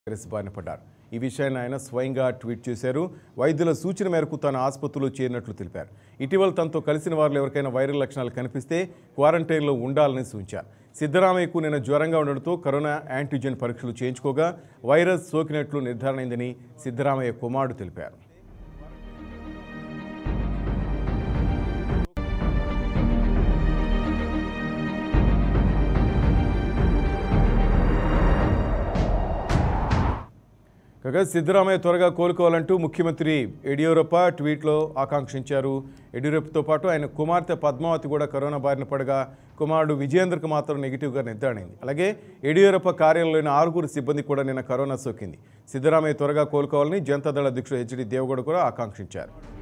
virus బారిన పడ్డారు ఈ విషయాన్ని ఆయన స్వయంగా ట్వీట్ చేశారు వైద్యుల సూచన మేరకు తన ఆసుపత్రిలో చేరినట్లు తెలిపారు ఇటీవల తనతో కలిసిన వారిలో ఎవరికైనా వైరల్ లక్షణాలు కనిపిస్తే క్వారంటైన్లో ఉండాలని సూచించారు సిద్ధరామయ్యకు నిన్న జ్వరంగా ఉండడంతో కరోనా యాంటీజెన్ పరీక్షలు చేయించుకోగా వైరస్ సోకినట్లు నిర్ధారణ అయిందని సిద్ధరామయ్య కుమారుడు తెలిపారు కాగా సిద్ధరామయ్య త్వరగా కోలుకోవాలంటూ ముఖ్యమంత్రి యడియూరప్ప ట్వీట్లో ఆకాంక్షించారు యడియూరప్పతో పాటు ఆయన కుమార్తె పద్మావతి కూడా కరోనా బారిన పడగా కుమారుడు విజయేంద్రకు మాత్రం నెగిటివ్గా నిర్ధారణైంది అలాగే యడియూరప్ప కార్యాలయంలోని ఆరుగురు సిబ్బంది కూడా నిన్న కరోనా సోకింది సిద్ధరామయ్య త్వరగా కోలుకోవాలని జనతాదళ అధ్యక్షుడు హెచ్డి దేవగౌడ కూడా ఆకాంక్షించారు